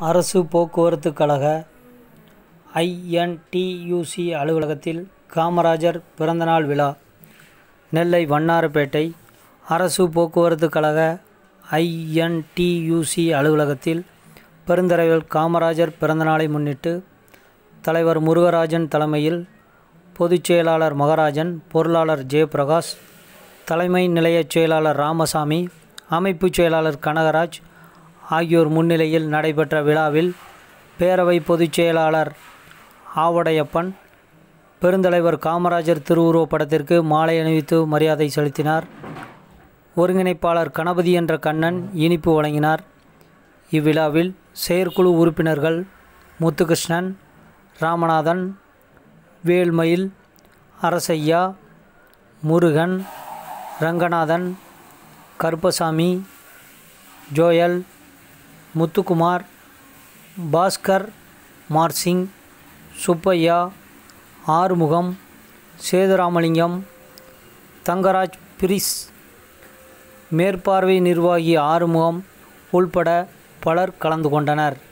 அரசு போக்குவரத்து கழக ஐஎன்டியூசி அலுவலகத்தில் காமராஜர் பிறந்தநாள் விழா நெல்லை வண்ணாரப்பேட்டை அரசு போக்குவரத்து கழக ஐஎன்டியூசி அலுவலகத்தில் பெருந்தலைவர் காமராஜர் பிறந்தநாளை முன்னிட்டு தலைவர் முருகராஜன் தலைமையில் பொதுச் செயலாளர் மகராஜன் பொருளாளர் ஜெயபிரகாஷ் தலைமை நிலையச் செயலாளர் ராமசாமி அமைப்புச் செயலாளர் கனகராஜ் ஆகியோர் முன்னிலையில் நடைபெற்ற விழாவில் பேரவை பொதுச் செயலாளர் ஆவடையப்பன் பெருந்தலைவர் காமராஜர் திருவுருவப் படத்திற்கு மாலை அணிவித்து மரியாதை செலுத்தினார் ஒருங்கிணைப்பாளர் கணபதி என்ற கண்ணன் இனிப்பு வழங்கினார் இவ்விழாவில் செயற்குழு உறுப்பினர்கள் முத்துகிருஷ்ணன் ராமநாதன் வேல்மயில் அரசையா முருகன் ரங்கநாதன் கருப்பசாமி ஜோயல் முத்துக்குமார் பாஸ்கர் மார்சிங் சுப்பையா ஆறுமுகம் சேதுராமலிங்கம் தங்கராஜ் பிரிஸ் மேற்பார்வை நிர்வாகி ஆறுமுகம் உள்பட பலர் கலந்து கொண்டனர்